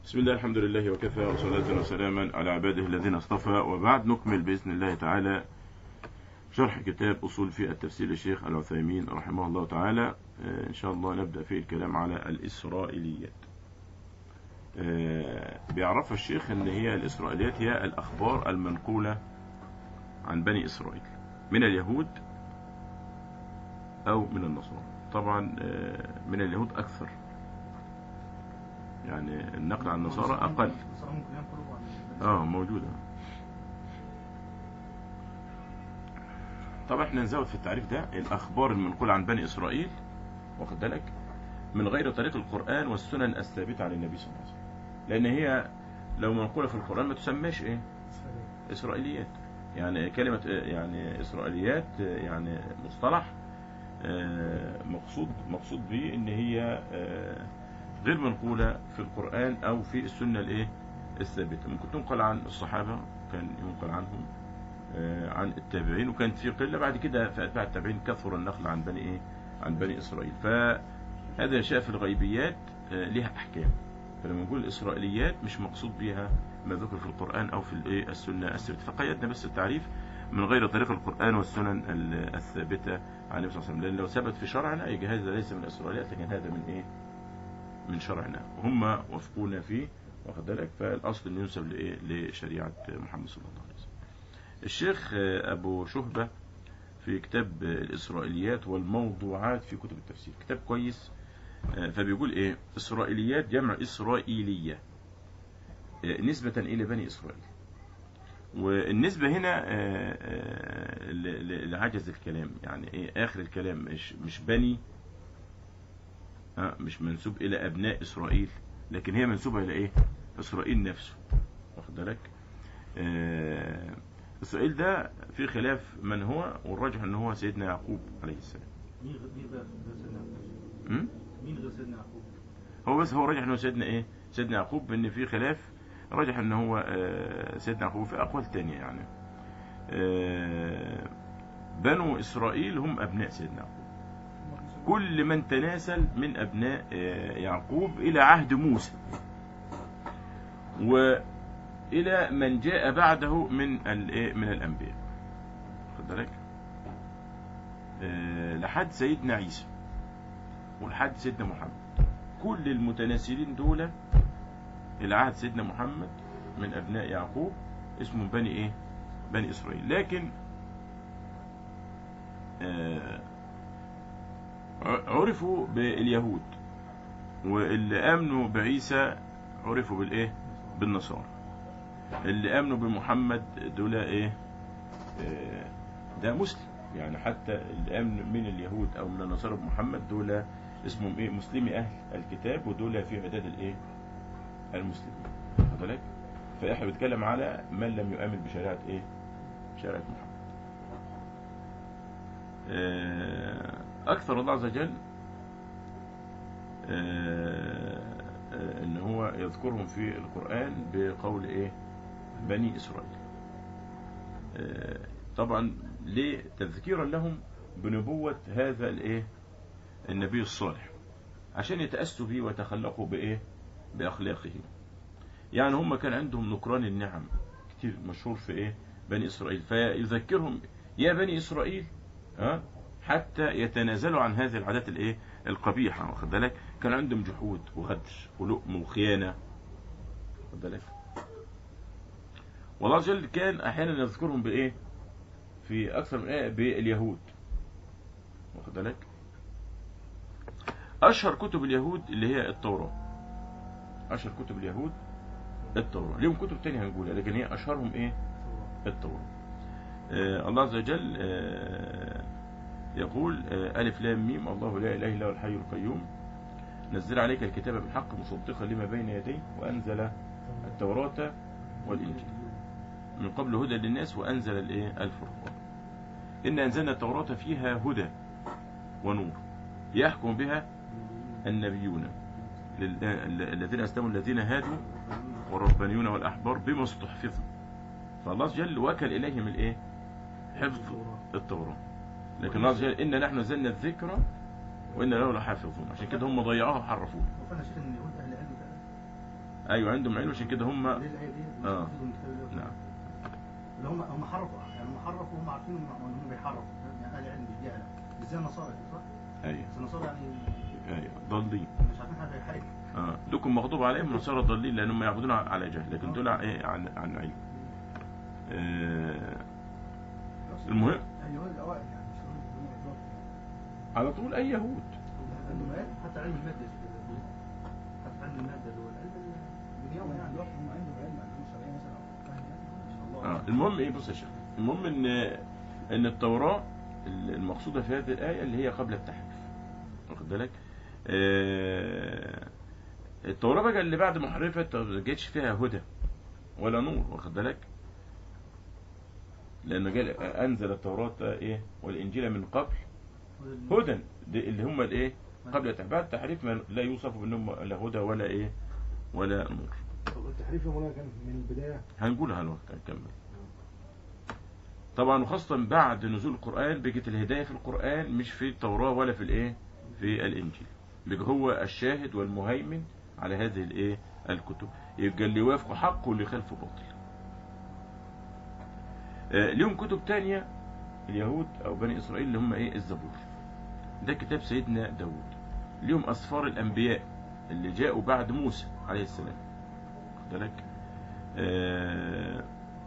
بسم الله الحمد لله وكفى وصلاة وسلاما على عباده الذين اصطفى وبعد نكمل بإذن الله تعالى شرح كتاب أصول في التفسير للشيخ العثيمين رحمه الله تعالى آه، إن شاء الله نبدأ في الكلام على الإسرائيليات آه، بيعرفها الشيخ أن هي الإسرائيليات هي الأخبار المنقولة عن بني إسرائيل من اليهود أو من النصارى طبعا آه، من اليهود أكثر يعني النقل عن النصارى أقل النصارى ممكن ينقلوا عن اه موجودة طبعا احنا نزود في التعريف ده الأخبار المنقولة عن بني إسرائيل واخد بالك من غير طريق القرآن والسنن الثابتة عن النبي صلى الله عليه وسلم لأن هي لو منقولة في القرآن ما تسماش إيه إسرائيليات يعني كلمة يعني إسرائيليات يعني مصطلح آه، مقصود مقصود به إن هي آه، غير منقولة في القرآن أو في السنة الإيه الثابتة ممكن تنقل عن الصحابة كان ينقل عنهم آه، عن التابعين وكانت في قلة بعد كده في أتباع التابعين كثر النقل عن بني إيه عن بني إسرائيل فهذا شيء في الغيبيات آه، لها أحكام فلما نقول الإسرائيليات مش مقصود بها ما ذكر في القرآن أو في الإيه السنة الثابتة فقيدنا بس التعريف من غير طريق القرآن والسنن ال- الثابتة عن النبي صلى الله عليه وسلم لأن لو ثبت في شرعنا يبقى هذا ليس من الإسرائيليات لكن هذا من إيه من شرعنا هم وفقونا فيه واخد بالك فالاصل انه ينسب لايه لشريعه محمد صلى الله عليه وسلم الشيخ آه، ابو شهبه في كتاب آه، الاسرائيليات والموضوعات في كتب التفسير كتاب كويس آه، فبيقول ايه اسرائيليات جمع اسرائيليه آه، نسبه الى بني اسرائيل والنسبة هنا آه، آه، ل- ل- لعجز الكلام يعني ايه اخر الكلام مش مش بني ها، مش منسوب الى ابناء اسرائيل لكن هي منسوبه الى ايه اسرائيل نفسه واخد بالك آه، اسرائيل ده في خلاف من هو والراجح ان هو سيدنا يعقوب عليه السلام مين غير مين بقى غير سيدنا يعقوب؟ م? مين غير سيدنا يعقوب؟ هو بس هو راجح ان هو سيدنا ايه سيدنا يعقوب ان في خلاف راجح ان هو آه، سيدنا يعقوب في اقوال تانية يعني آه، بنو اسرائيل هم ابناء سيدنا يعقوب كل من تناسل من أبناء آه، يعقوب إلى عهد موسى وإلى من جاء بعده من الإيه؟ من الأنبياء خد بالك آه، لحد سيدنا عيسى ولحد سيدنا محمد كل المتناسلين دول إلى عهد سيدنا محمد من أبناء يعقوب اسمهم بني إيه بني إسرائيل لكن آه، عرفوا باليهود واللي امنوا بعيسى عرفوا بالايه بالنصارى اللي امنوا بمحمد دول ايه آه، ده مسلم يعني حتى اللي امن من اليهود او من النصارى بمحمد دول اسمهم ايه مسلمي اهل الكتاب ودول في عداد الايه المسلمين واخد بالك فاحنا بنتكلم على من لم يؤمن بشريعه ايه شريعه محمد آه، أكثر الله عز وجل آه، آه، إن هو يذكرهم في القرآن بقول إيه بني إسرائيل آه، طبعا ليه تذكيرا لهم بنبوة هذا الإيه النبي الصالح عشان يتأسوا به ويتخلقوا بإيه بأخلاقه يعني هم كان عندهم نكران النعم كتير مشهور في إيه بني إسرائيل فيذكرهم يا بني إسرائيل ها حتى يتنازلوا عن هذه العادات الايه القبيحه واخد بالك كان عندهم جحود وغدر ولؤم وخيانه واخد بالك والله عز وجل كان احيانا يذكرهم بايه في اكثر من ايه باليهود واخد بالك اشهر كتب اليهود اللي هي التوراه اشهر كتب اليهود التوراه ليهم كتب تانية هنقولها لكن هي اشهرهم ايه التوراه آه الله عز وجل آه يقول آه ألف لام ميم الله لا إله إلا هو الحي القيوم نزل عليك الكتاب بالحق مصدقا لما بين يديه وأنزل التوراة والإنجيل من قبل هدى للناس وأنزل الإيه الفرقان إن أنزلنا التوراة فيها هدى ونور يحكم بها النبيون لل- ال- الذين أسلموا الذين هادوا والربانيون والأحبار بما استحفظوا فالله عز وجل وكل إليهم الإيه حفظ التوراة لكن الله عز وجل إن نحن نزلنا الذكر وإن له لحافظون عشان كده هم ضيعوها وحرفوها وفعلا شيخ ان اليهود اهل علم ايوه عندهم علم عشان كده هم ليه الآية دي مش آه. حافظهم من كتاب الله؟ نعم اللي هم هم حرفوا يعني هم حرفوا وهم عارفين ان هم بيحرفوا يعني اهل العلم بالجهله ازاي النصارى كده، صح؟ ايوه بس النصارى يعني ايوه ضالين مش عارفين حاجه حاجه اه دوكم مغضوب عليهم نصارى ضالين لانهم يعبدون على جهل لكن دول ايه عن عن علم آه المهم ايوه الاوائل يعني مش هم هم بالظبط على طول اي يهود علم حتى علم الماده حتى علم الماده اللي هو العلم الدنيوي يعني يعني دلوقتي هم عندهم علم عندهم شرعيه مثلا او فاهم يعني ما شاء الله آه. المهم ايه بص يا شيخ المهم ان ان التوراة المقصودة في هذه الآية اللي هي قبل التحريف واخد بالك آه التوراة بقى اللي بعد محرفة ما جاتش فيها هدى ولا نور واخد بالك لأنه قال أنزل التوراة إيه والإنجيل من قبل هدى دي اللي هم الإيه قبل التحريف بعد التحريف ما لا يوصف بأنهم لا هدى ولا إيه ولا نور طب التحريف يا مولانا كان من البدايه هنقولها الوقت هنكمل طبعا وخاصة بعد نزول القرآن بقت الهداية في القرآن مش في التوراة ولا في الايه في الانجيل بقى هو الشاهد والمهيمن على هذه الايه الكتب يبقى اللي يوافق حق واللي يخالف باطل آه ليهم كتب تانية اليهود او بني اسرائيل اللي هم ايه الزبور ده كتاب سيدنا داود ليهم اسفار الانبياء اللي جاءوا بعد موسى عليه السلام واخد بالك آه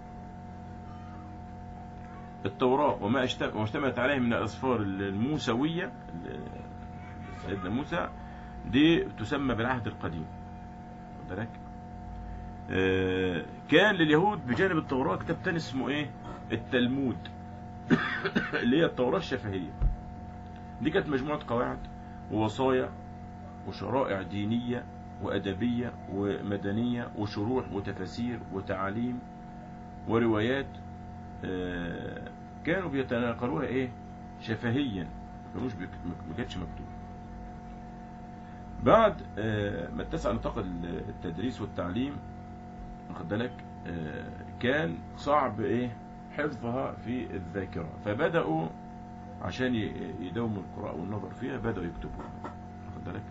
التوراة وما اشت- وما اشتملت عليه من الأسفار الموسوية ال- سيدنا موسى دي تسمى بالعهد القديم واخد بالك آه، كان لليهود بجانب التوراة كتاب تاني اسمه ايه التلمود اللي هي التوراة الشفهية دي كانت مجموعة قواعد ووصايا وشرائع دينية وأدبية ومدنية وشروح وتفاسير وتعاليم وروايات آه، كانوا بيتناقلوها ايه شفهيا ما كانوش بيك- ما كانتش مكتوب بعد آه، ما اتسع نطاق التدريس والتعليم واخد بالك آه، كان صعب ايه حفظها في الذاكرة فبدأوا عشان ي- يداوموا القراءة والنظر فيها بدأوا يكتبوها واخد بالك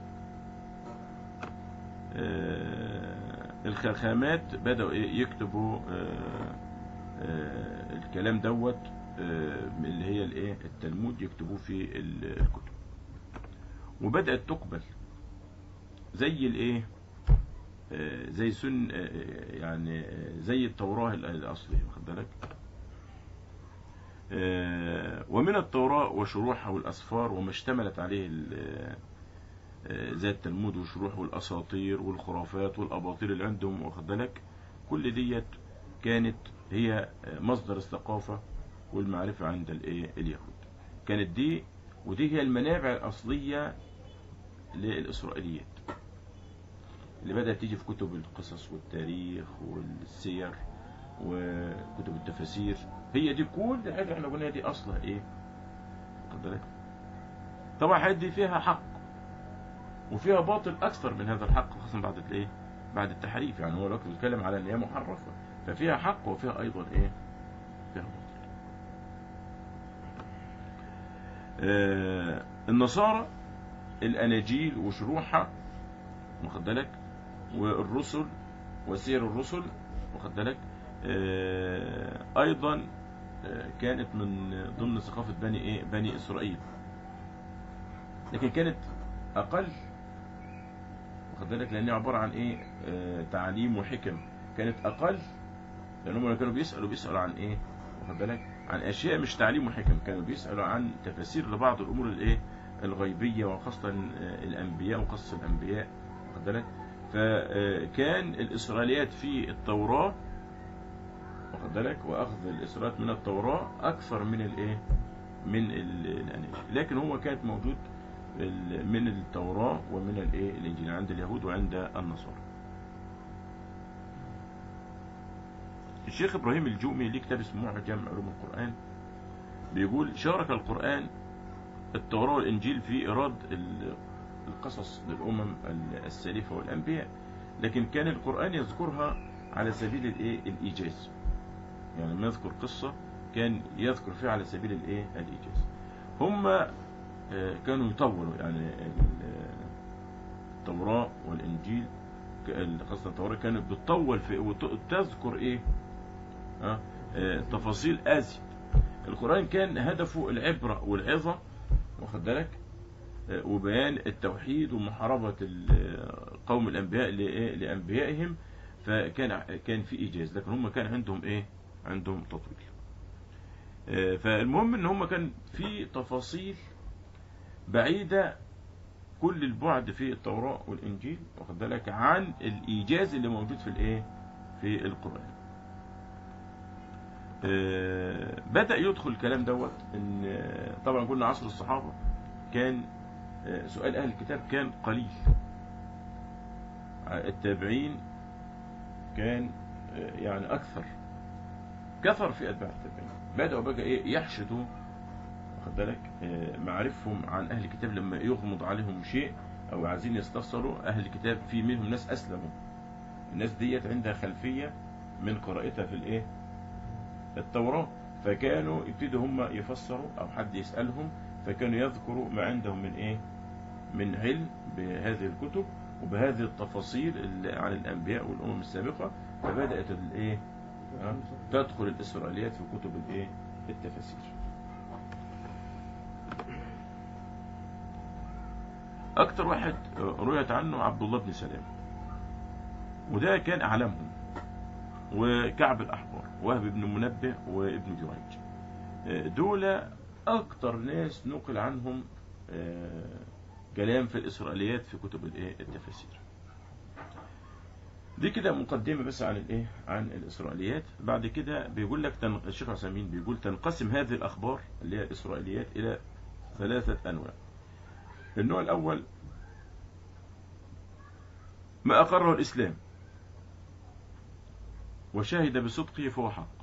آه، الخامات بدأوا إيه؟ يكتبوا آه، آه، الكلام دوت آه، اللي هي الايه التلمود يكتبوه في ال- الكتب وبدأت تقبل زي الايه آه، زي سن آه، يعني آه، زي التوراة ال- الأصلية واخد بالك آه، ومن التوراة وشروحها والأسفار وما اشتملت عليه ال- آه، زي التلمود والشروح والأساطير والخرافات والأباطيل اللي عندهم واخد بالك كل ديت كانت هي مصدر الثقافة والمعرفة عند الايه اليهود كانت دي ودي هي المنابع الأصلية للإسرائيليات اللي بدأت تيجي في كتب القصص والتاريخ والسير وكتب التفاسير هي دي كل الحاجات اللي احنا قلناها دي أصلها ايه خد بالك طبعا الحاجات دي فيها حق وفيها باطل أكثر من هذا الحق خاصة بعد الايه بعد التحريف يعني هو الوقت بيتكلم على ان هي محرفة ففيها حق وفيها أيضا إيه فيها باطل آه النصارى الأناجيل وشروحها واخد بالك والرسل وسير الرسل واخد بالك آه أيضا آه كانت من ضمن ثقافة بني إيه بني إسرائيل لكن كانت أقل واخد بالك لأنها عبارة عن إيه آه تعاليم وحكم كانت أقل لأن هم كانوا بيسألوا بيسألوا عن إيه واخد بالك عن أشياء مش تعليم وحكم كانوا بيسألوا عن تفاسير لبعض الأمور الإيه الغيبية وخاصة آه، الأنبياء وقصص الأنبياء واخد بالك فكان الإسرائيليات في التوراة واخد بالك وأخذ الإسرائيليات من التوراة أكثر من الإيه من ال- الأناجيل لكن هو كانت موجود ال- من التوراة ومن الإيه الإنجيل عند اليهود وعند النصارى الشيخ إبراهيم الجومي ليه كتاب اسمه معجم علوم القرآن بيقول شارك القرآن التوراة والإنجيل في إيراد ال- القصص للأمم ال- السالفة والأنبياء لكن كان القرآن يذكرها على سبيل الإيه الإيجاز يعني لما يذكر قصة كان يذكر فيها على سبيل الإيه الإيجاز هم آه، كانوا يطولوا يعني ال- التوراة والإنجيل ك- خاصة التوراة كانت بتطول في وتذكر ايه ها آه، تفاصيل ازيد القرآن كان هدفه العبرة والعظة واخد بالك آه، وبيان التوحيد ومحاربة ال- قوم الأنبياء لإيه؟ لأنبيائهم فكان ع- كان في إيجاز لكن هم كان عندهم إيه عندهم تطويل آه، فالمهم إن هم كان في تفاصيل بعيدة كل البعد في التوراة والإنجيل واخد بالك عن الإيجاز اللي موجود في الإيه في القرآن آه، بدأ يدخل الكلام دوت ان آه، طبعا قلنا عصر الصحابة كان آه، سؤال أهل الكتاب كان قليل آه، التابعين كان آه، يعني أكثر كثر في أتباع التابعين بدأوا بقى إيه يحشدوا واخد بالك آه، معارفهم عن أهل الكتاب لما يغمض عليهم شيء أو عايزين يستفسروا أهل الكتاب في منهم ناس أسلموا الناس ديت عندها خلفية من قراءتها في الإيه التوراة فكانوا يبتدوا هم يفسروا أو حد يسألهم فكانوا يذكروا ما عندهم من إيه من علم بهذه الكتب وبهذه التفاصيل اللي عن الأنبياء والأمم السابقة فبدأت الإيه ها؟ تدخل الإسرائيليات في كتب الإيه التفاسير أكتر واحد رويت عنه عبد الله بن سلام وده كان أعلمهم وكعب الأحبار وهب بن منبه وابن جريج دول أكتر ناس نقل عنهم آه، كلام في الإسرائيليات في كتب الإيه التفاسير دي كده مقدمة بس عن الإيه عن الإسرائيليات بعد كده بيقول لك تن... الشيخ عثيمين بيقول تنقسم هذه الأخبار اللي هي الإسرائيليات إلى ثلاثة أنواع النوع الأول ما أقره الإسلام وشهد بصدقه فهو حق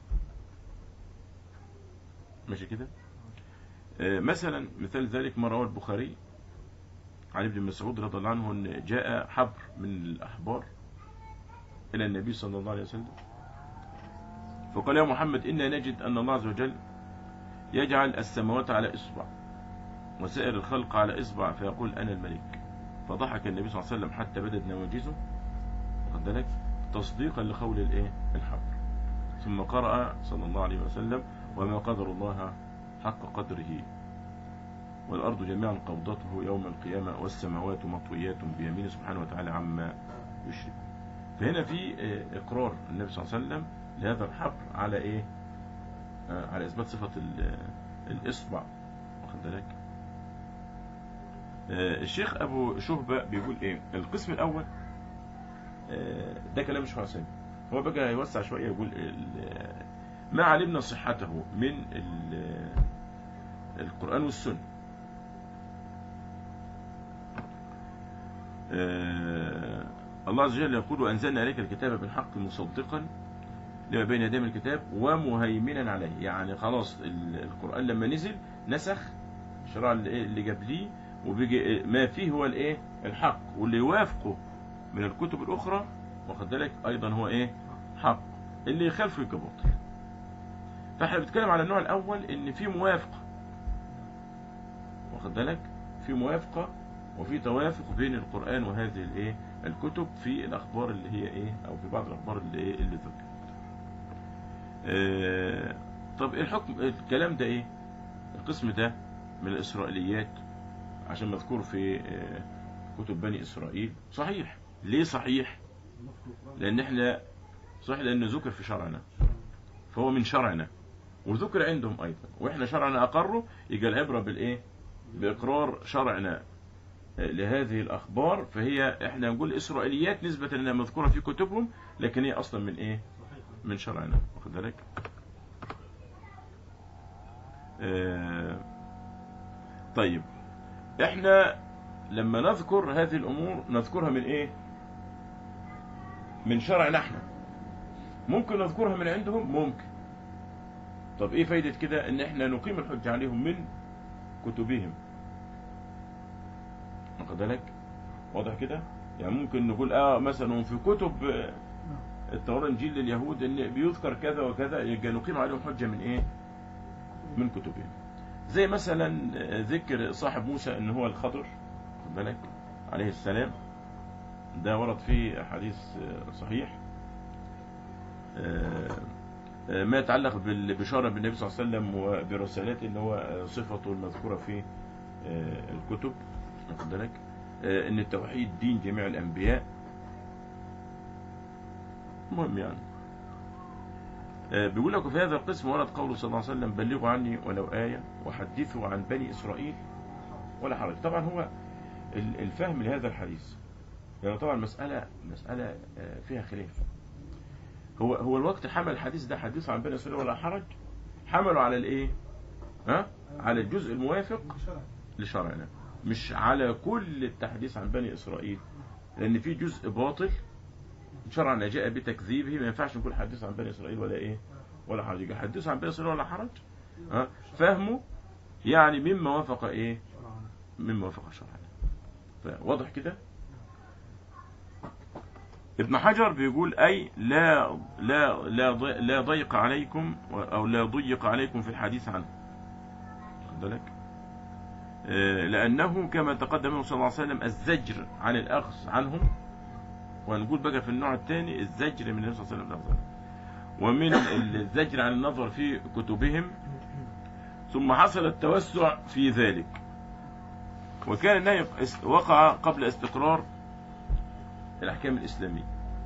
ماشي كده آه، مثلا مثال ذلك ما رواه البخاري عن ابن مسعود رضي الله عنه ان جاء حبر من الاحبار الى النبي صلى الله عليه وسلم فقال يا محمد انا نجد ان الله عز وجل يجعل السماوات على اصبع وسائر الخلق على اصبع فيقول انا الملك فضحك النبي صلى الله عليه وسلم حتى بدت نواجزه واخد بالك تصديقا لقول الايه الحبر ثم قرأ صلى الله عليه وسلم وما قدر الله حق قدره والأرض جميعا قبضته يوم القيامة والسماوات مطويات بيمينه سبحانه وتعالى عما يشرك فهنا في آه، إقرار النبي صلى الله عليه وسلم لهذا الحبر على إيه آه، على إثبات صفة ال- الإصبع واخد بالك آه، الشيخ أبو شهبة بيقول إيه القسم الأول آه، ده كلام الشيخ حسين هو بقى يوسع شوية يقول ال- ما علمنا صحته من ال- القرآن والسنة آه، الله عز وجل يقول وأنزلنا عليك الكتاب بالحق مصدقا لما بين يدي من الكتاب ومهيمنا عليه يعني خلاص ال- القرآن لما نزل نسخ شرع اللي اللي قبليه وبيجي ما فيه هو الايه الحق واللي يوافقه من الكتب الأخرى واخد بالك أيضا هو ايه حق اللي يخالفه يبقى باطل فاحنا بنتكلم على النوع الأول إن في موافقة واخد بالك في موافقة وفي توافق بين القرآن وهذه الايه الكتب في الأخبار اللي هي ايه أو في بعض الأخبار اللي ايه اللي ذكرت آه، طب ايه الحكم الكلام ده ايه القسم ده من الإسرائيليات عشان مذكور في آه، كتب بني إسرائيل صحيح ليه صحيح لأن احنا صحيح لأنه ذكر في شرعنا فهو من شرعنا وذكر عندهم أيضا وإحنا شرعنا أقره يبقى العبرة بالإيه بإقرار شرعنا آه، لهذه الأخبار فهي إحنا نقول إسرائيليات نسبة أنها مذكورة في كتبهم لكن هي أصلا من إيه صحيح من شرعنا واخد بالك آه، طيب احنا لما نذكر هذه الامور نذكرها من ايه من شرعنا احنا ممكن نذكرها من عندهم ممكن طب ايه فايدة كده ان احنا نقيم الحجة عليهم من كتبهم واخد بالك واضح كده يعني ممكن نقول اه مثلا في كتب آه، التوراة الانجيل لليهود ان بيذكر كذا وكذا يبقى نقيم عليهم حجة من ايه من كتبهم زي مثلا ذكر صاحب موسى ان هو الخضر خد بالك عليه السلام ده ورد فيه حديث آه، صحيح آه، آه، ما يتعلق بالبشارة بالنبي صلى الله عليه وسلم وبرسالته ان هو آه، صفته المذكورة في آه، الكتب واخد بالك آه، ان التوحيد دين جميع الانبياء المهم يعني آه، بيقول لك في هذا القسم ورد قوله صلى الله عليه وسلم بلغوا عني ولو آية وحدثوا عن بني إسرائيل ولا حرج طبعا هو ال- الفهم لهذا الحديث يعني طبعا مسألة مسألة آه، فيها خلاف هو هو الوقت حمل الحديث ده حديث عن بني إسرائيل ولا حرج حمله على الايه ها على الجزء الموافق شرع لشرعنا مش على كل التحديث عن بني إسرائيل لأن في جزء باطل شرعنا جاء بتكذيبه ما ينفعش نقول حديث عن بني إسرائيل ولا إيه ولا حرج يبقى حديث عن بني إسرائيل ولا حرج ها فهمه يعني مما وافق إيه شرعنا. مما وافق شرعنا فواضح كده ابن حجر بيقول أي لا لا لا ضي- لا ضيق عليكم أو لا ضيق عليكم في الحديث عنه خد بالك آه، لأنه كما تقدم منه صلى الله عليه وسلم الزجر عن الأخذ عنهم ونقول بقى في النوع الثاني الزجر من النبي صلى الله عليه وسلم الأخذ عنهم. ومن الزجر عن النظر في كتبهم ثم حصل التوسع في ذلك وكان النهي است- وقع قبل استقرار الأحكام الإسلامية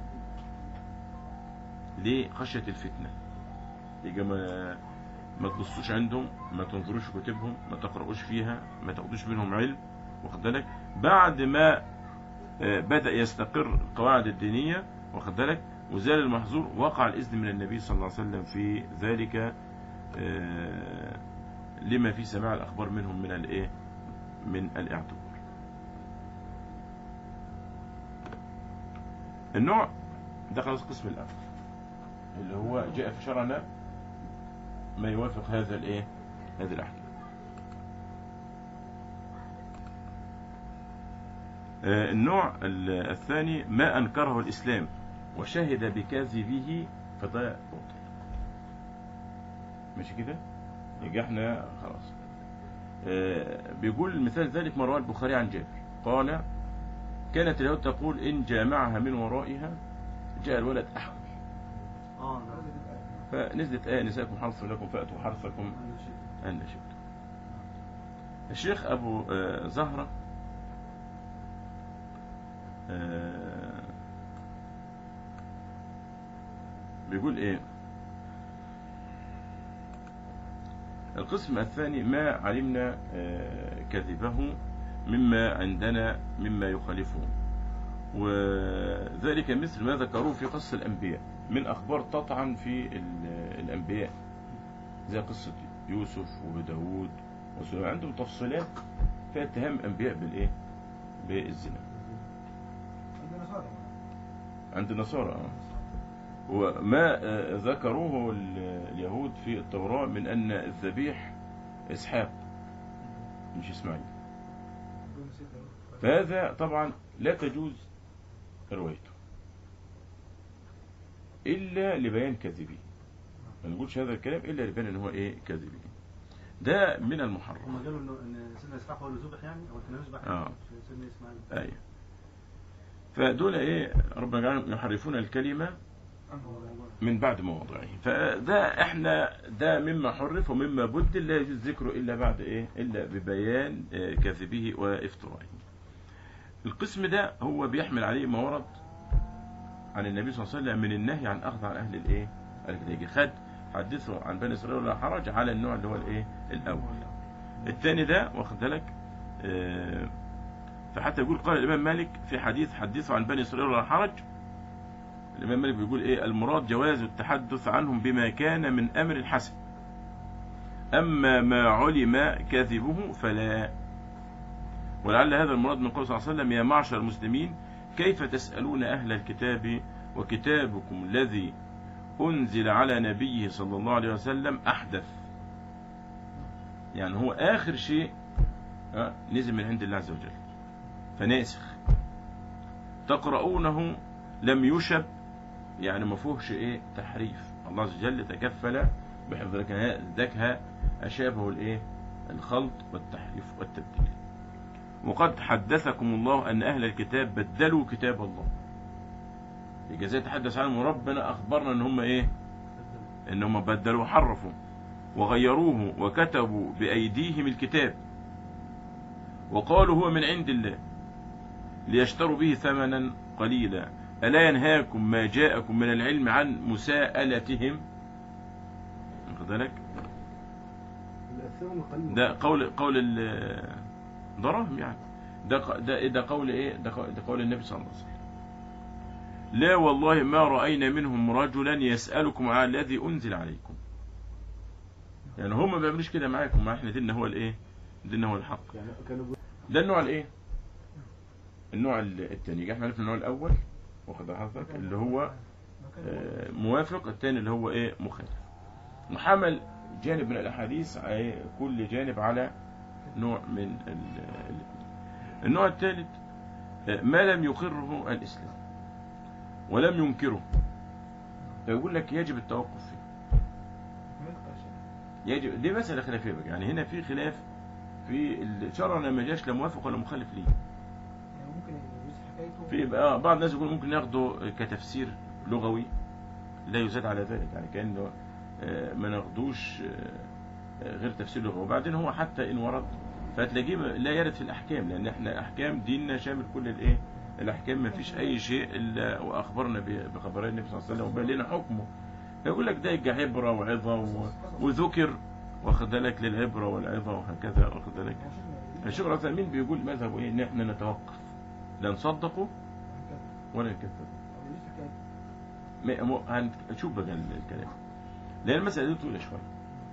ليه خشية الفتنة يبقى ما ما تبصوش عندهم ما تنظروش في كتبهم ما تقرؤوش فيها ما تاخدوش منهم علم واخد بالك بعد ما آه، بدأ يستقر القواعد الدينية واخد بالك وزال المحظور وقع الإذن من النبي صلى الله عليه وسلم في ذلك آه، لما في سماع الأخبار منهم من الإيه من الاعتبار النوع ده خلاص القسم الأول اللي هو جاء في شرعنا ما يوافق هذا الايه هذه الاحكام آه، النوع ال- الثاني ما انكره الاسلام وشهد بكذبه فده باطل ماشي كده يبقى احنا خلاص آه، بيقول مثال ذلك ما رواه البخاري عن جابر قال كانت اليهود تقول ان جامعها من ورائها جاء الولد احول اه ده فنزلت آية نساءكم حرث لكم فأتوا حرثكم أنا شئت. أن شئتم الشيخ أبو آه، زهرة آه، بيقول إيه القسم الثاني ما علمنا آه، كذبه مما عندنا مما يخالفه وذلك مثل ما ذكروه في قصة الأنبياء من أخبار تطعن في ال- الأنبياء زي قصة يوسف وداود وسليمان عندهم تفصيلات فيها اتهام أنبياء بالإيه؟ بالزنا عندنا صار عند النصارى آه. وما آه، ذكروه ال- اليهود في التوراة من أن الذبيح إسحاق مش إسماعيل فهذا طبعا لا تجوز روايته إلا لبيان كذبه ما نقولش هذا الكلام إلا لبيان أن هو إيه كذبه ده من المحرم هم قالوا انه ان سيدنا اسحاق هو اللي ذبح يعني او كان يذبح آه. مش سيدنا اسماعيل أيوة فدول إيه ربنا جعلهم يحرفون الكلمة من بعد مواضعه فده احنا ده مما حرف ومما بدل لا يجوز ذكره الا بعد ايه الا ببيان آه، كذبه وافترائه القسم ده هو بيحمل عليه ما ورد عن النبي صلى الله عليه وسلم من النهي عن اخذ عن اهل الايه الكتاب خد حدثوا عن بني اسرائيل ولا حرج على النوع اللي هو الايه الاول الثاني ده واخد بالك آه، فحتى يقول قال الامام مالك في حديث حدثوا عن بني اسرائيل ولا حرج الإمام مالك بيقول إيه المراد جواز التحدث عنهم بما كان من أمر الحسن أما ما علم كذبه فلا ولعل هذا المراد من قول صلى الله عليه وسلم يا معشر المسلمين كيف تسألون أهل الكتاب وكتابكم الذي أنزل على نبيه صلى الله عليه وسلم أحدث يعني هو آخر شيء آه، نزل من عند الله عز وجل فناسخ تقرؤونه لم يشب يعني ما فيهوش ايه تحريف الله عز وجل تكفل بحفظ لك ذاك أشابه الايه الخلط والتحريف والتبديل وقد حدثكم الله أن أهل الكتاب بدلوا كتاب الله يبقى زي يتحدث عنهم ربنا أخبرنا أن هم إيه أن هم بدلوا وحرفوا وغيروه وكتبوا بأيديهم الكتاب وقالوا هو من عند الله ليشتروا به ثمنا قليلا ألا ينهاكم ما جاءكم من العلم عن مساءلتهم واخد بالك الثمن القليل ده قول قول ال- دراهم يعني ده ق- ده ده قول ايه ده ق- ده قول النبي صلى الله عليه وسلم لا والله ما رأينا منهم رجلا يسألكم على الذي أنزل عليكم يعني هم ما بيعملوش كده معاكم ما احنا ديننا هو الايه ديننا هو الحق يعني كانوا بيقولوا ده النوع الايه النوع ال- التاني احنا عرفنا النوع الاول واخد حضرتك اللي هو آه، موافق الثاني اللي هو ايه مخالف وحمل جانب من الاحاديث على كل جانب على نوع من ال- الاثنين النوع الثالث آه، ما لم يقره الاسلام ولم ينكره فيقول لك يجب التوقف فيه يجب دي مسألة خلافية بقى يعني هنا في خلاف في الشرع ما جاش لا موافق ولا مخالف ليه ممكن يجوز حكايته في بقى بعض الناس يقول ممكن ياخده كتفسير لغوي لا يزاد على ذلك يعني كأنه آه، ما ناخدوش آه، آه، غير تفسير لغوي وبعدين هو حتى إن ورد فتلاقيه لا يرد في الأحكام لأن احنا أحكام ديننا شامل كل الإيه الأحكام ما فيش أي شيء إلا وأخبرنا ب- بخبرين النبي صلى الله عليه وسلم وبين لنا حكمه يقول لك ده يبقى عبرة وعظة و- وذكر واخد بالك للعبرة والعظة وهكذا واخد بالك الشيخ العثيمين بيقول مذهبه ايه ان احنا نتوقف لا نصدقه ولا نكذبه ما- مو- هنشوف بقى ال- الكلام لان المسألة دي طويلة شوية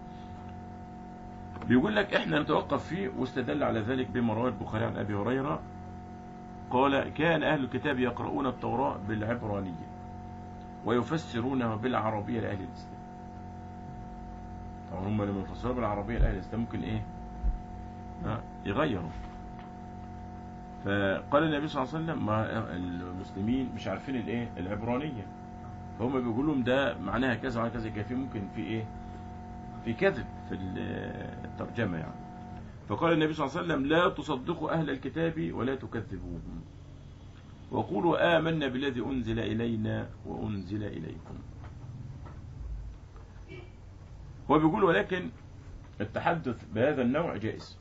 بيقول لك احنا نتوقف فيه واستدل على ذلك بما رواه البخاري عن ابي هريرة قال كان اهل الكتاب يقرؤون التوراة بالعبرانية ويفسرونها بالعربية لأهل الإسلام طبعا هم لما يفسروا بالعربية لأهل الإسلام ممكن إيه ها، يغيروا فقال النبي صلى الله عليه وسلم ما المسلمين مش عارفين الايه العبرانية فهم بيقولوا لهم ده معناها كذا ومعناها كذا كان في ممكن في ايه في كذب في الترجمة يعني فقال النبي صلى الله عليه وسلم لا تصدقوا أهل الكتاب ولا تكذبوهم وقولوا آمنا بالذي أنزل إلينا وأنزل إليكم هو بيقول ولكن التحدث بهذا النوع جائز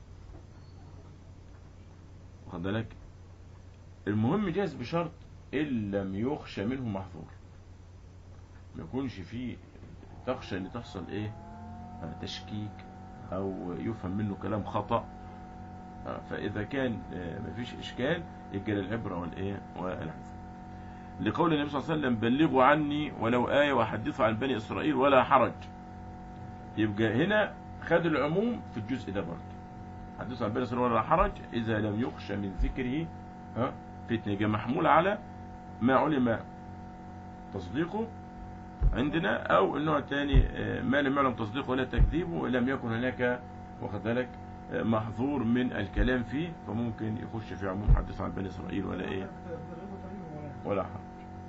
واخد بالك المهم جائز بشرط إن لم يخشى منه محظور ما يكونش فيه تخشى ان تحصل ايه آه، تشكيك او يفهم منه كلام خطأ آه، فاذا كان آه، مفيش اشكال يبقى العبرة والايه والعزم لقول النبي صلى الله عليه وسلم بلغوا عني ولو آية وحدثوا عن بني إسرائيل ولا حرج يبقى هنا خد العموم في الجزء ده برضه حدثوا عن بني إسرائيل ولا حرج إذا لم يخشى من ذكره ها فتنة يبقى محمول على ما علم تصديقه عندنا أو النوع الثاني آه، ما لم يعلم تصديقه ولا تكذيبه ولم يكن هناك واخد بالك آه، محظور من الكلام فيه فممكن يخش في عموم حدث عن بني إسرائيل ولا إيه ولا حرج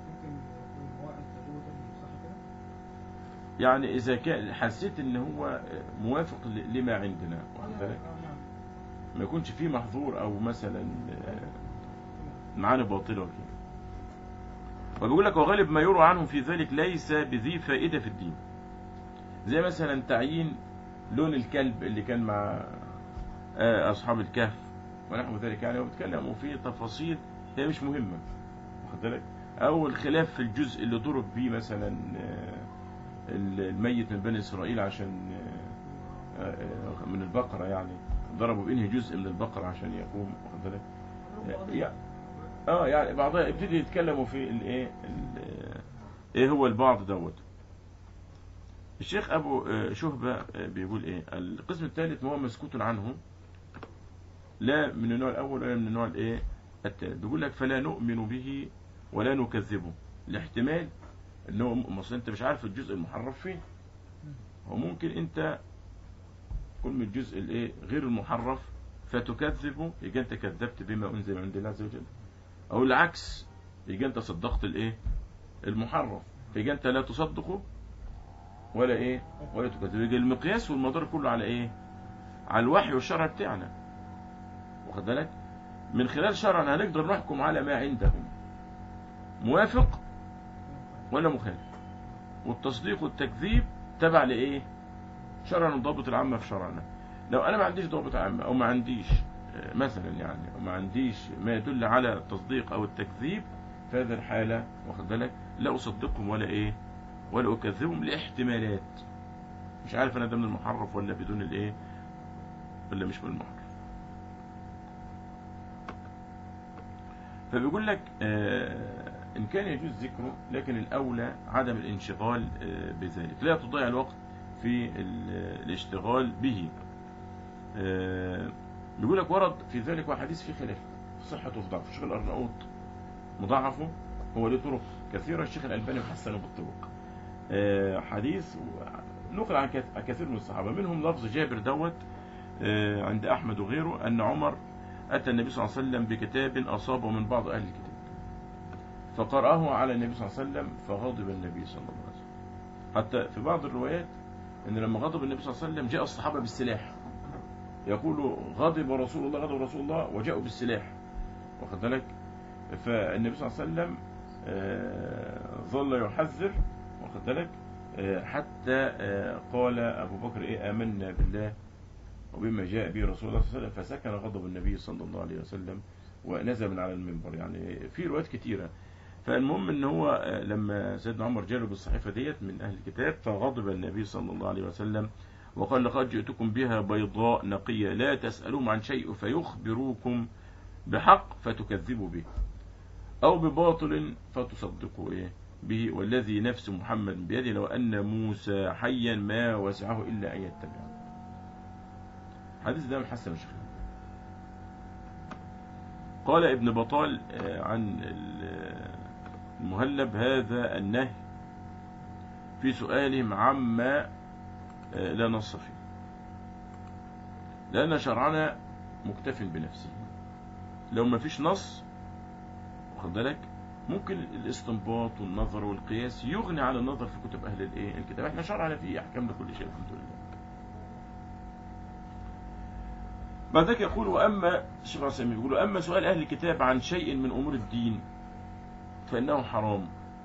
يعني إذا كان حسيت إن هو موافق ل- لما عندنا واخد بالك ما يكونش فيه محظور أو مثلا آه، معاني باطلة وكده وبيقول لك وغالب ما يروى عنهم في ذلك ليس بذي فائدة في الدين زي مثلا تعيين لون الكلب اللي كان مع آه، أصحاب الكهف ونحو ذلك يعني وبيتكلموا في تفاصيل هي مش مهمة واخد بالك أو الخلاف في الجزء اللي ضرب بيه مثلا آه، الميت من بني إسرائيل عشان آه، آه، من البقرة يعني ضربوا بإنهي جزء من البقرة عشان يقوم واخد بالك يعني اه يعني بعضها يبتدي يتكلموا في الايه ال- ايه هو البعض دوت الشيخ ابو آه، شهبة آه، بيقول ايه القسم الثالث ما هو مسكوت عنه لا من النوع الاول ولا من النوع الايه الثالث بيقول لك فلا نؤمن به ولا نكذبه الاحتمال ان هو مثلا انت مش عارف الجزء المحرف فين هو ممكن انت تكون من الجزء الايه غير المحرف فتكذبه يبقى انت كذبت بما انزل عند الله عز وجل او العكس يبقى انت صدقت الايه المحرف يبقى انت لا تصدقه ولا ايه ولا تكذبه يبقى المقياس والمدار كله على ايه على الوحي والشرع بتاعنا واخد بالك من خلال شرعا هنقدر نحكم على ما عندهم موافق ولا مخالف والتصديق والتكذيب تبع لايه شرعا الضابط العامه في شرعنا لو انا ما عنديش ضابط عام او ما عنديش آه، مثلا يعني او ما عنديش ما يدل على التصديق او التكذيب في هذه الحاله واخد بالك لا اصدقهم ولا ايه ولا اكذبهم لاحتمالات مش عارف انا ده من المحرف ولا بدون الايه ولا مش من المحرف فبيقول لك آه إن كان يجوز ذكره لكن الأولى عدم الانشغال آه بذلك لا تضيع الوقت في ال- الاشتغال به آه بيقول لك ورد في ذلك وحديث في خلاف في صحته وفي ضعفه الشيخ الأرناؤوط مضاعفه هو له طرق كثيرة الشيخ الألباني حسنه بالطرق آه حديث نقل عن كث- عن كثير من الصحابة منهم لفظ جابر دوت آه عند أحمد وغيره أن عمر أتى النبي صلى الله عليه وسلم بكتاب أصابه من بعض أهل الكتاب فقرأه على النبي صلى الله عليه وسلم فغضب النبي صلى الله عليه وسلم حتى في بعض الروايات أن لما غضب النبي صلى الله عليه وسلم جاء الصحابة بالسلاح يقول غضب رسول الله غضب رسول الله وجاءوا بالسلاح واخد بالك فالنبي صلى الله عليه وسلم آه، ظل يحذر واخد بالك آه، حتى آه، قال أبو بكر إيه آمنا بالله وبما جاء به رسول الله صلى الله عليه وسلم فسكن غضب النبي صلى الله عليه وسلم ونزل من على المنبر يعني في روايات كتيرة فالمهم ان هو آه، لما سيدنا عمر جاله بالصحيفة ديت من اهل الكتاب فغضب النبي صلى الله عليه وسلم وقال لقد جئتكم بها بيضاء نقية لا تسألون عن شيء فيخبروكم بحق فتكذبوا به أو بباطل فتصدقوا إيه به والذي نفس محمد بيده لو أن موسى حيا ما وسعه إلا أن يتبعه حديث ده من حسن الشيخ قال ابن بطال آه، عن ال- المهلب هذا النهي في سؤالهم عما آه، لا نص فيه لأن شرعنا مكتف بنفسه لو ما فيش نص واخد بالك ممكن الاستنباط والنظر والقياس يغني عن النظر في كتب أهل الإيه الكتاب احنا شرعنا فيه أحكام لكل شيء الحمد لله بعد ذلك يقول وأما الشيخ عثيمين يقول أما سؤال أهل الكتاب عن شيء من أمور الدين فإنه حرام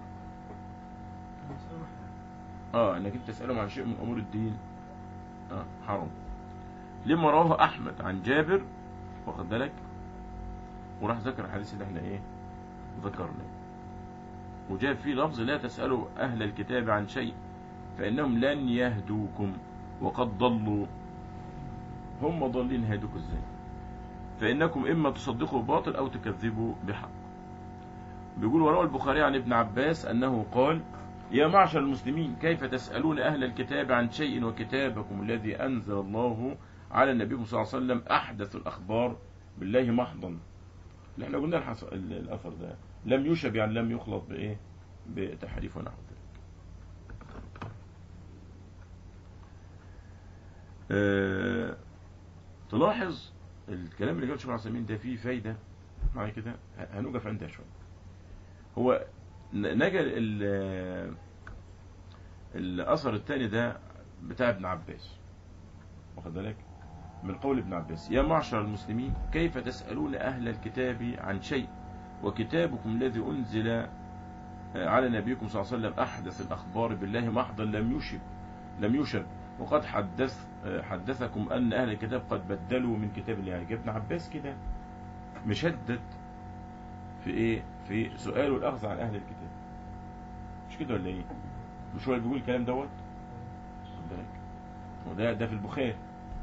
اه انك انت تسألهم عن شيء من أمور الدين اه حرام لما رواه أحمد عن جابر واخد بالك وراح ذكر الحديث اللي احنا ايه ذكرنا وجاب فيه لفظ لا تسألوا أهل الكتاب عن شيء فإنهم لن يهدوكم وقد ضلوا هم ضالين هيدوكوا ازاي فإنكم إما تصدقوا باطل أو تكذبوا بحق بيقول وروى البخاري عن ابن عباس أنه قال يا معشر المسلمين كيف تسألون أهل الكتاب عن شيء وكتابكم الذي أنزل الله على النبي صلى الله عليه وسلم أحدث الأخبار بالله محضا اللي احنا قلنا الحص... ال- الأثر ده لم يشب يعني لم يخلط بإيه بتحريف ونحو ذلك آه... تلاحظ الكلام اللي قاله الشيخ عثيمين ده فيه فايدة معايا كده ه- هنوقف عندها شوية هو ن- نجا ال- الأثر الثاني ده بتاع ابن عباس واخد بالك من قول ابن عباس يا معشر المسلمين كيف تسألون أهل الكتاب عن شيء وكتابكم الذي أنزل آه، على نبيكم صلى الله عليه وسلم أحدث الأخبار بالله محضا لم يشب لم يشب وقد حدث آه، حدثكم أن أهل الكتاب قد بدلوا من كتاب الله يعني ابن عباس كده مشدد في إيه في سؤاله الأخذ عن أهل الكتاب مش كده ولا إيه مش هو اللي بيقول الكلام دوت خد بالك وده ده في البخاري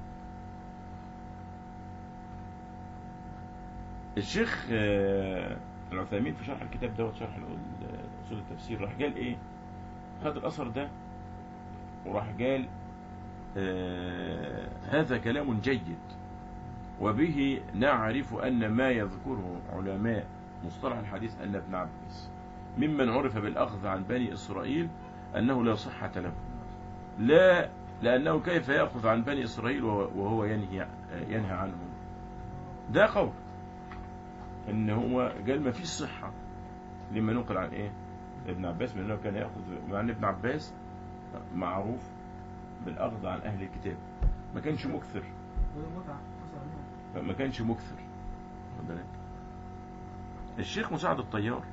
الشيخ آه، العثيمين في شرح الكتاب دوت شرح ال- اصول التفسير راح قال ايه خد الاثر ده وراح قال آه، هذا كلام جيد وبه نعرف ان ما يذكره علماء مصطلح الحديث ان ابن عباس ممن عرف بالاخذ عن بني اسرائيل انه لا صحة له لا لانه كيف ياخذ عن بني اسرائيل وهو وهو ينهي ينهى عنهم ده قول ان هو قال ما فيش صحة لما نقل عن ايه ابن عباس من انه كان ياخذ مع ان ابن عباس معروف بالاخذ عن اهل الكتاب ما كانش مكثر وده متعة مثلا ما كانش مكثر واخد بالك الشيخ مساعد الطيار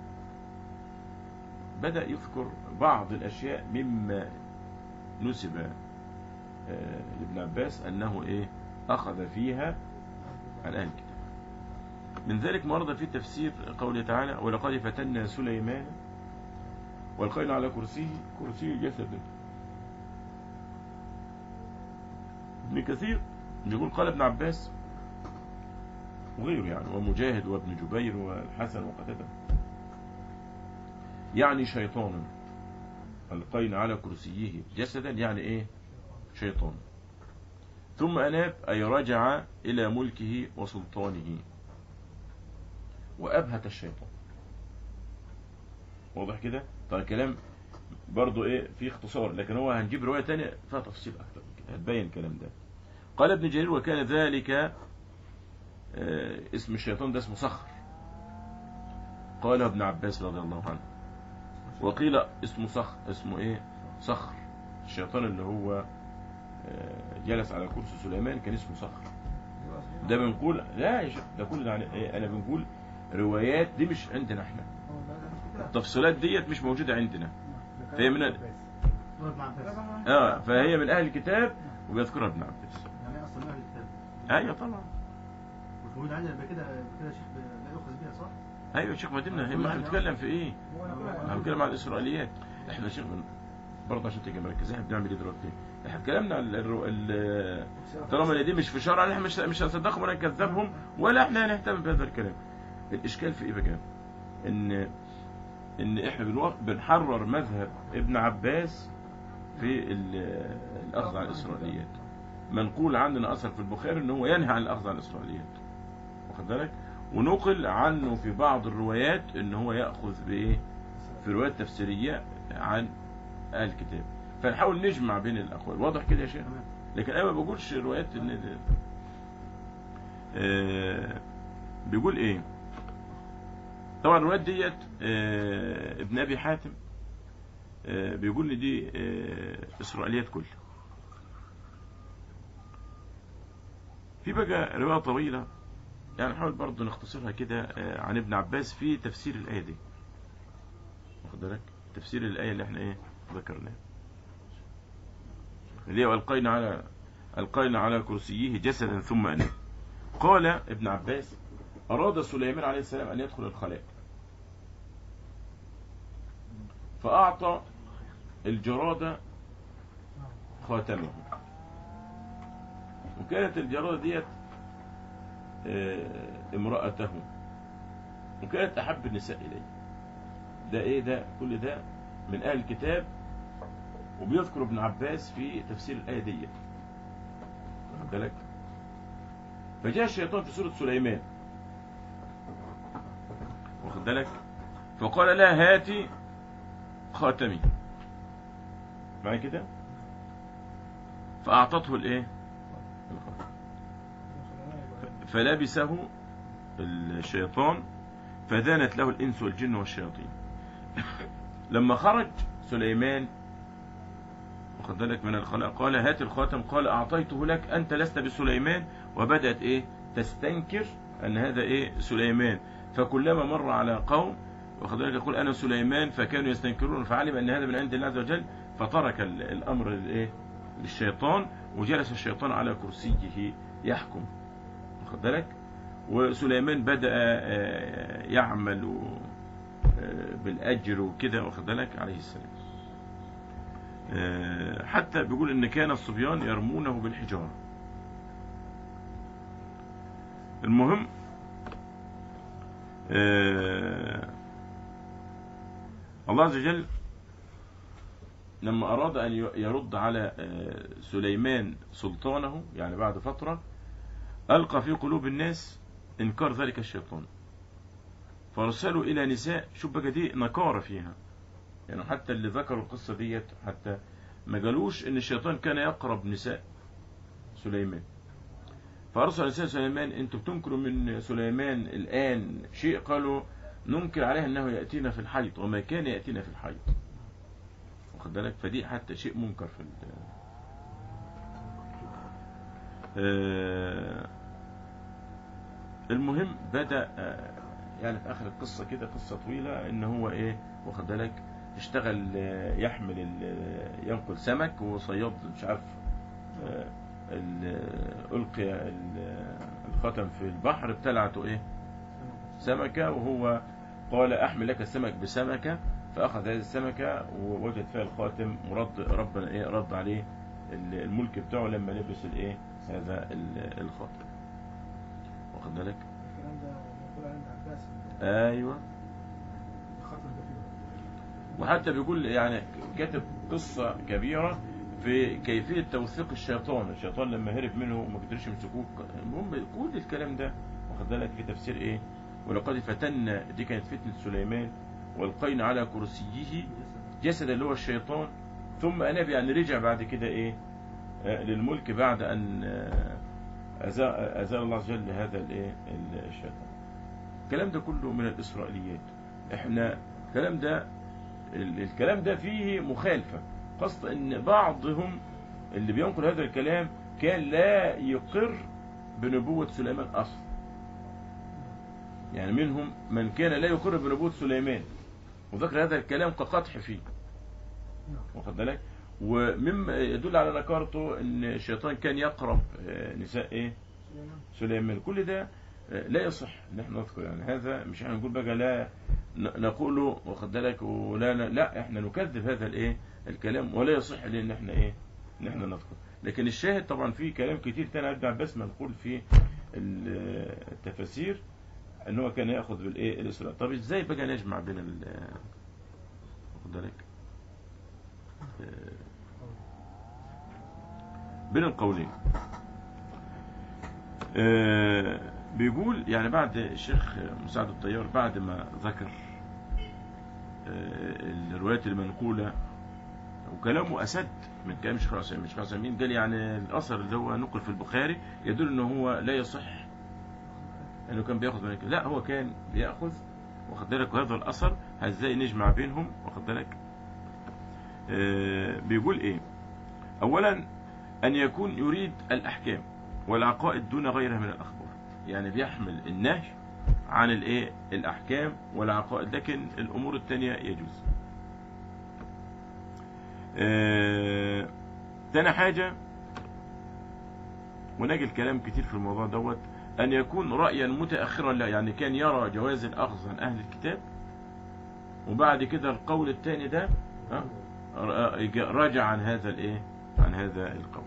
بدأ يذكر بعض الأشياء مما نسب آه، لابن عباس أنه إيه أخذ فيها عن أهل الكتاب من ذلك ما ورد في تفسير قوله تعالى ولقد فتنا سليمان والقينا على كرسيه كرسي جسد ابن كثير بيقول قال ابن عباس وغيره يعني ومجاهد وابن جبير والحسن وقتادة يعني شيطان القينا على كرسيه جسدا يعني ايه شيطان ثم أناب أي رجع إلى ملكه وسلطانه وأبهت الشيطان واضح كده طيب الكلام برضو ايه في اختصار لكن هو هنجيب رواية تانية فيها تفصيل أكتر من كده هتبين الكلام ده قال ابن جرير وكان ذلك آه، اسم الشيطان ده اسمه صخر قال ابن عباس رضي الله عنه وقيل اسمه صخر اسمه ايه صخر الشيطان اللي هو آه، جلس على كرسي سليمان كان اسمه صخر ده بنقول لا يا شيخ ده كل ده يعني إيه؟ انا بنقول روايات دي مش عندنا احنا التفصيلات ديت مش موجودة عندنا فهي من ال- هو ابن عباس اه فهي من اهل الكتاب وبيذكرها ابن عباس يعني اصلا اهل الكتاب ايوه طبعا مش موجود عندنا يبقى كده كده شيخ لا يؤخذ بها صح؟ ايوه يا شيخ ما دينا هي- ما احنا بنتكلم في ايه احنا بنتكلم عن الاسرائيليات احنا يا شيخ من- برضه عشان تبقى مركز احنا بنعمل ايه دلوقتي احنا اتكلمنا عن الرو- ال- طالما اللي دي مش في شرع احنا مش مش هنصدقهم ولا نكذبهم ولا احنا هنهتم بهذا الكلام الاشكال في ايه بقى ان ان احنا بنوق- بنحرر مذهب ابن عباس في ال- الاخذ عن الاسرائيليات منقول عندنا اثر في البخاري ان هو ينهى عن الاخذ عن الاسرائيليات واخد بالك ونقل عنه في بعض الروايات ان هو ياخذ بايه في روايات تفسيريه عن اهل الكتاب فنحاول نجمع بين الاقوال واضح كده يا شيخ تمام لكن انا ما بقولش روايات ان ده- آه بيقول ايه طبعا الروايات ديت آه ابن ابي حاتم آه بيقول لي دي آه اسرائيليات كلها في بقى رواية طويلة يعني نحاول برضه نختصرها كده آه عن ابن عباس في تفسير الآية دي واخد بالك تفسير الآية اللي احنا ايه ذكرناها اللي هي ألقينا على ألقينا على كرسيه جسدا ثم أناب قال ابن عباس أراد سليمان عليه السلام أن يدخل الخلاء فأعطى الجرادة خاتمه وكانت الجرادة ديت آه، امرأته وكانت أحب النساء إليه ده إيه ده كل ده من أهل الكتاب وبيذكر ابن عباس في تفسير الآية ديت واخد بالك فجاء الشيطان في سورة سليمان واخد بالك فقال لا هاتي خاتمي معايا كده فأعطته الإيه الخاتم. فلبسه الشيطان فدانت له الإنس والجن والشياطين لما خرج سليمان واخد بالك من الخلاء قال هات الخاتم قال أعطيته لك أنت لست بسليمان وبدأت إيه تستنكر أن هذا إيه سليمان فكلما مر على قوم واخد بالك يقول أنا سليمان فكانوا يستنكرون فعلم أن هذا من عند الله عز وجل فترك ال- الأمر للإيه للشيطان وجلس الشيطان على كرسيه يحكم واخد بالك وسليمان بدأ آه، يعمل و- آه، بالأجر وكده واخد بالك عليه السلام آه، حتى بيقول ان كان الصبيان يرمونه بالحجارة المهم آه، الله عز وجل لما أراد أن يرد على آه، سليمان سلطانه يعني بعد فترة ألقى في قلوب الناس إنكار ذلك الشيطان فارسلوا إلى نساء شوف بقى دي نكارة فيها يعني حتى اللي ذكروا القصة ديت حتى ما قالوش ان الشيطان كان يقرب نساء سليمان فارسل نساء سليمان انتم بتنكروا من سليمان الان شيء قالوا ننكر عليه انه ياتينا في الحيض وما كان ياتينا في الحيض واخد بالك فدي حتى شيء منكر في ال آه، المهم بدأ آه، يعني في آخر القصة كده قصة طويلة إن هو إيه واخد بالك اشتغل آه، يحمل ال- آه، ينقل سمك وصياد مش عارف آه، ال- آه، ألقي ال- الخاتم في البحر ابتلعته إيه سمكة وهو قال أحمل لك السمك بسمكة فأخذ هذه السمكة ووجد فيها الخاتم ورد ربنا إيه رد عليه ال- الملك بتاعه لما لبس الإيه هذا ال- الخاتم واخد بالك الكلام ده موجود عند عباس أيوه الخاتم ده فيه وحتى بيقول يعني كاتب قصة كبيرة في كيفية توثيق الشيطان الشيطان لما هرب منه وما قدرش يمسكوه المهم كل الكلام ده واخد بالك في تفسير ايه ولقد فتنا دي كانت فتنة سليمان والقينا على كرسيه جسد اللي هو الشيطان ثم أناب يعني رجع بعد كده ايه آه، للملك بعد أن آه، أزال, أزال الله عز وجل هذا الايه الشيطان الكلام ده كله من الإسرائيليات احنا الكلام ده ال- الكلام ده فيه مخالفة خاصة ان بعضهم اللي بينقل هذا الكلام كان لا يقر بنبوة سليمان اصلا يعني منهم من كان لا يقر بنبوة سليمان وذكر هذا الكلام كقطح فيه واخد بالك ومما يدل على نكارته ان الشيطان كان يقرب آه، نساء ايه سليمان سليمان كل ده آه، لا يصح ان احنا نذكر يعني هذا مش احنا نقول بقى لا ن- نقوله واخد بالك ولا لا, لا احنا نكذب هذا الايه الكلام ولا يصح لنا ان احنا ايه ان احنا نذكر لكن الشاهد طبعا في كلام كتير تاني ابن عباس منقول في ال- التفاسير ان هو كان ياخذ بالايه الاسراء طب ازاي بقى نجمع بين ال واخد بالك آه، بين القولين آه، بيقول يعني بعد الشيخ مساعد الطيار بعد ما ذكر آه، الروايات المنقولة وكلامه أسد من كلام الشيخ عثيمين الشيخ عثيمين قال يعني الأثر اللي هو نقل في البخاري يدل أنه هو لا يصح أنه كان بياخذ من لا هو كان بياخذ واخد بالك وهذا الأثر ازاي نجمع بينهم واخد بالك آه، بيقول إيه أولا أن يكون يريد الأحكام والعقائد دون غيرها من الأخبار يعني بيحمل النهي عن الايه الأحكام والعقائد لكن الأمور التانية يجوز آه، تاني حاجة ونجي الكلام كتير في الموضوع دوت أن يكون رأيا متأخرا لا يعني كان يرى جواز الأخذ عن أهل الكتاب وبعد كده القول الثاني ده ها، راجع عن هذا الايه عن هذا القول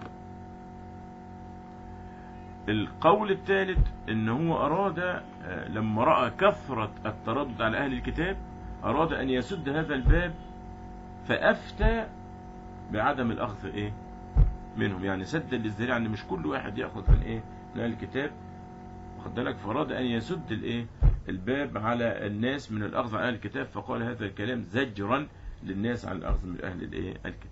القول الثالث ان هو اراد آه، لما راى كثره التردد على اهل الكتاب اراد ان يسد هذا الباب فافتى بعدم الاخذ ايه منهم يعني سد للذريعه ان مش كل واحد ياخذ من ايه من اهل الكتاب واخد بالك فاراد ان يسد الايه الباب على الناس من الاخذ عن اهل الكتاب فقال هذا الكلام زجرا للناس عن الاخذ من اهل الايه الكتاب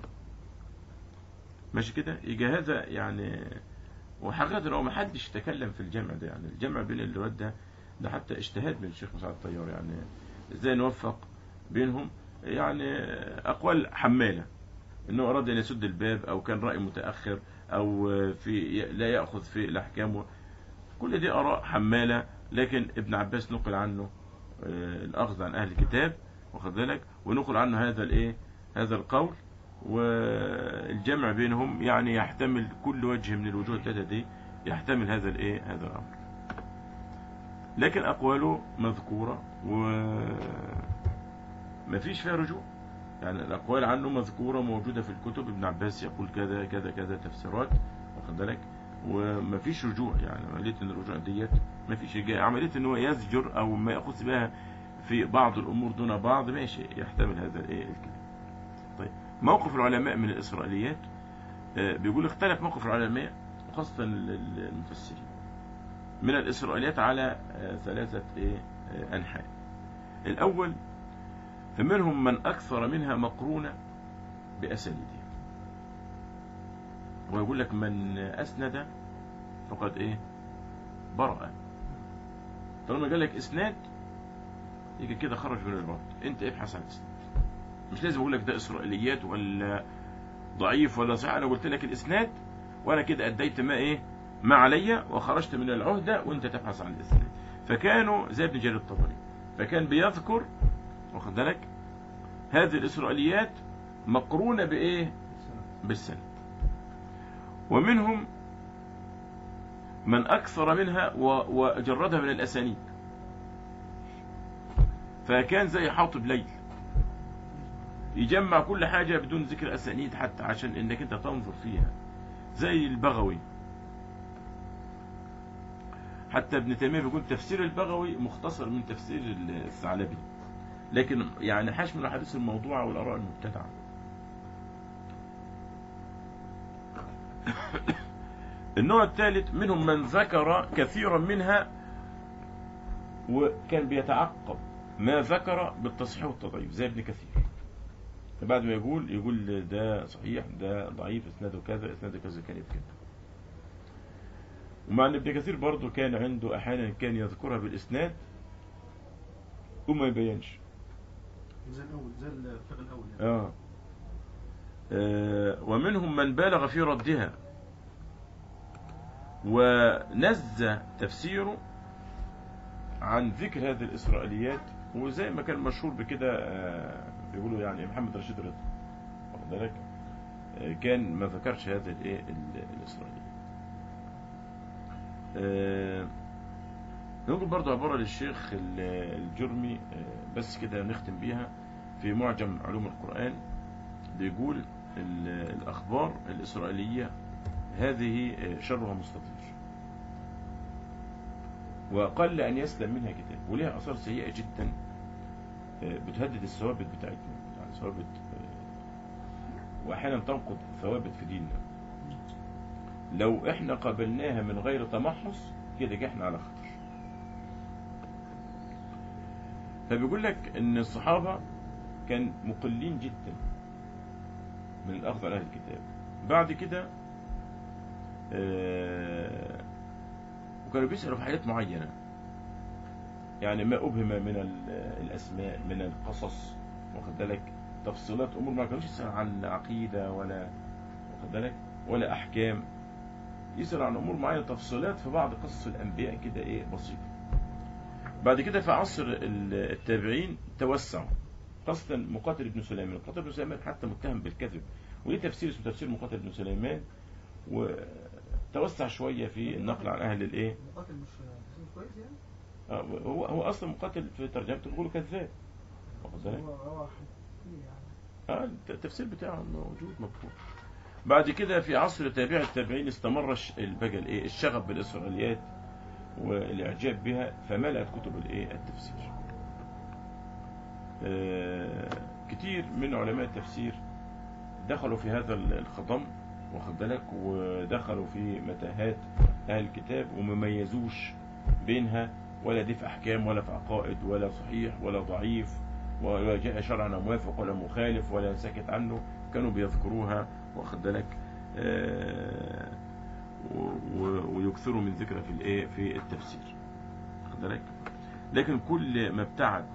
ماشي كده يجي هذا يعني وحقيقة هو ما حدش تكلم في الجمع ده يعني الجمع بين الروايات ده ده حتى اجتهاد من الشيخ مسعد الطيار يعني ازاي نوفق بينهم يعني اقوال حمالة انه اراد ان يسد الباب او كان رأي متأخر او في لا يأخذ في الاحكام كل دي اراء حمالة لكن ابن عباس نقل عنه آه، الاخذ عن اهل الكتاب واخد بالك ونقل عنه هذا الايه هذا القول والجمع بينهم يعني يحتمل كل وجه من الوجوه الثلاثة دي يحتمل هذا الايه هذا الامر لكن اقواله مذكورة و ما فيش فيها رجوع يعني الاقوال عنه مذكورة موجودة في الكتب ابن عباس يقول كذا كذا كذا تفسيرات واخد بالك وما فيش رجوع يعني عملية ان الرجوع ديت ما فيش رجاء عملية ان هو يزجر او ما يأخذ بها في بعض الامور دون بعض ماشي يحتمل هذا الايه الكلام طيب موقف العلماء من الإسرائيليات آه، بيقول اختلف موقف العلماء وخاصة ال- ال- المفسرين من الإسرائيليات على آه، ثلاثة إيه، آه، أنحاء الأول فمنهم من أكثر منها مقرونة بأسانيدها ويقول لك من أسند فقد إيه برأ طالما قال لك إسناد يجي كده خرج من البعض أنت ابحث عن إسناد مش لازم اقول لك ده اسرائيليات ولا ضعيف ولا صحيح انا قلت لك الاسناد وانا كده اديت ما ايه ما علي وخرجت من العهدة وانت تبحث عن الإسناد فكانوا زي ابن جرير الطبري فكان بيذكر واخد بالك هذه الإسرائيليات مقرونة بإيه بالسند ومنهم من أكثر منها و- وجردها من الأسانيد فكان زي حاطب ليل يجمع كل حاجة بدون ذكر أسانيد حتى عشان إنك أنت تنظر فيها زي البغوي حتى ابن تيمية بيقول تفسير البغوي مختصر من تفسير الثعلبي لكن يعني حاش من الأحاديث الموضوعة والآراء المبتدعة النوع الثالث منهم من ذكر كثيرا منها وكان بيتعقب ما ذكر بالتصحيح والتضعيف زي ابن كثير فبعد ما يقول يقول ده صحيح ده ضعيف اسناده كذا اسناده كذا كان كده ومع ان ابن كثير برضه كان عنده احيانا كان يذكرها بالاسناد وما يبينش زي الاول زي الفقه الاول يعني. آه. آه ومنهم من بالغ في ردها ونزه تفسيره عن ذكر هذه الإسرائيليات وزي ما كان مشهور بكده آه بيقولوا يعني محمد رشيد رضا واخد بالك آه كان ما ذكرش هذه الايه ال- الإسرائيليات آه نقول برضو عبارة للشيخ ال- الجرمي آه، بس كده نختم بيها في معجم علوم القرآن بيقول ال- الأخبار الإسرائيلية هذه آه، شرها مستطير وقل أن يسلم منها كتاب ولها أثار سيئة جدا آه، بتهدد الثوابت بتاعتنا يعني ثوابت آه، وأحيانا تنقض ثوابت في ديننا لو احنا قبلناها من غير تمحص كده احنا على خطر فبيقول لك ان الصحابة كان مقلين جدا من الاخذ على اهل الكتاب بعد كده آه، وكانوا بيسألوا في حاجات معينة يعني ما أبهم من ال- الأسماء من القصص واخد بالك تفصيلات أمور ما كانوش يسأل عن عقيدة ولا واخد بالك ولا أحكام يسأل عن أمور معينة تفصيلات في بعض قصص الأنبياء كده إيه بسيطة بعد كده في عصر ال- التابعين توسعوا خاصة مقاتل بن سليمان مقاتل بن سليمان حتى متهم بالكذب وليه تفسير اسمه تفسير مقاتل بن سليمان وتوسع شوية في النقل عن أهل الإيه مقاتل مش مش كويس يعني آه، هو هو أصلا مقاتل في ترجمته بيقولوا كذاب واخد بالك هو هو حكيم يعني اه التفسير بتاعه موجود مكتوب بعد كده في عصر تابع التابعين استمر الش- بقى الايه الشغف بالاسرائيليات والاعجاب بها فملأت كتب الايه التفسير آه، كتير من علماء التفسير دخلوا في هذا ال- الخضم واخد بالك ودخلوا في متاهات اهل الكتاب وما ميزوش بينها ولا دي في احكام ولا في عقائد ولا صحيح ولا ضعيف ولا جاء شرعنا موافق ولا مخالف ولا ساكت عنه كانوا بيذكروها واخد بالك آه، و- و- ويكثروا من ذكرها في الايه في التفسير واخد بالك لكن كل ما ابتعد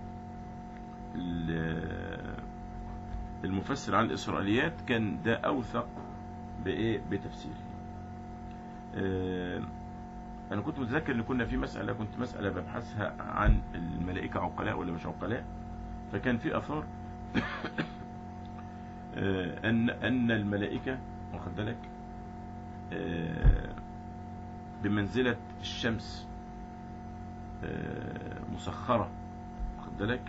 ال- المفسر عن الاسرائيليات كان ده اوثق بايه بتفسيره آه، انا كنت متذكر ان كنا في مساله كنت مساله ببحثها عن الملائكه عقلاء ولا مش عقلاء فكان في اثار آه، ان ان الملائكه واخد بالك آه، بمنزله الشمس آه، مسخره واخد بالك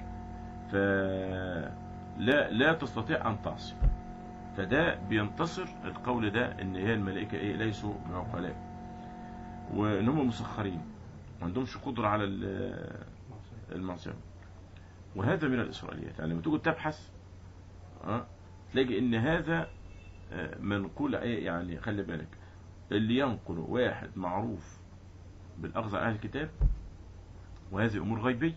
فلا لا تستطيع ان تعصي فده بينتصر القول ده ان هي الملائكه ايه ليسوا بعقلاء وان هم مسخرين ما عندهمش قدره على ال- المعصيه وهذا من الاسرائيليات يعني لما تيجي تبحث اه تلاقي ان هذا آه، منقول ايه يعني خلي بالك اللي ينقل واحد معروف بالاخذ على اهل الكتاب وهذه امور غيبيه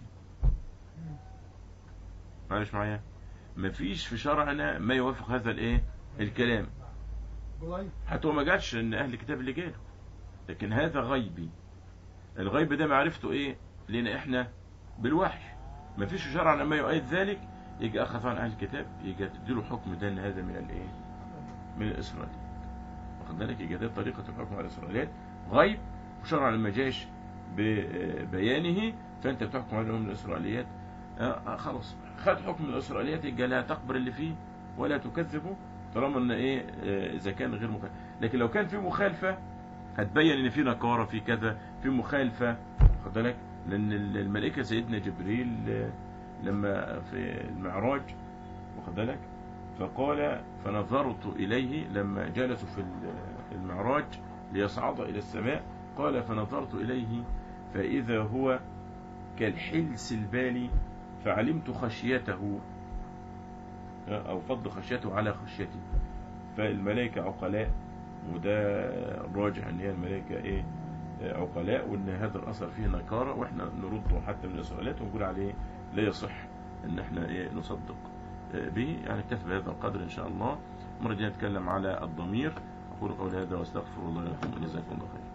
معلش معايا مفيش في شرعنا ما يوافق هذا الايه الكلام والله حتى هو ما جالش ان اهل الكتاب اللي جاله لكن هذا غيبي الغيب ده معرفته ايه لنا احنا بالوحي ما فيش في شرعنا ما يؤيد ذلك يجي اخذ عن اهل الكتاب يجي تديله حكم ده ان هذا من الايه من الاسرائيليات واخد بالك يجي ده طريقه الحكم على الاسرائيليات غيب وشرع لما جاش ببيانه فانت بتحكم عليهم من الاسرائيليات آه آه خلاص خد حكم الاسرائيليات يبقى لا تقبل اللي فيه ولا تكذبه طالما ان ايه آه، اذا كان غير مخالف لكن لو كان في مخالفه هتبين ان في نكاره في كذا في مخالفه خد بالك لان الملائكه سيدنا جبريل آه، لما في المعراج واخد بالك فقال فنظرت اليه لما جلسوا في المعراج ليصعد الى السماء قال فنظرت اليه فاذا هو كالحلس البالي فعلمت خشيته أو فضل خشيته على خشيتي فالملائكة عقلاء وده الراجح ان هي الملائكة ايه عقلاء وان هذا الاثر فيه نكارة واحنا نرده حتى من الاسرائيلات ونقول عليه لا يصح ان احنا ايه نصدق به يعني اكتفي بهذا القدر ان شاء الله مرة جاية نتكلم على الضمير اقول قولي هذا واستغفر الله لكم وجزاكم الله خير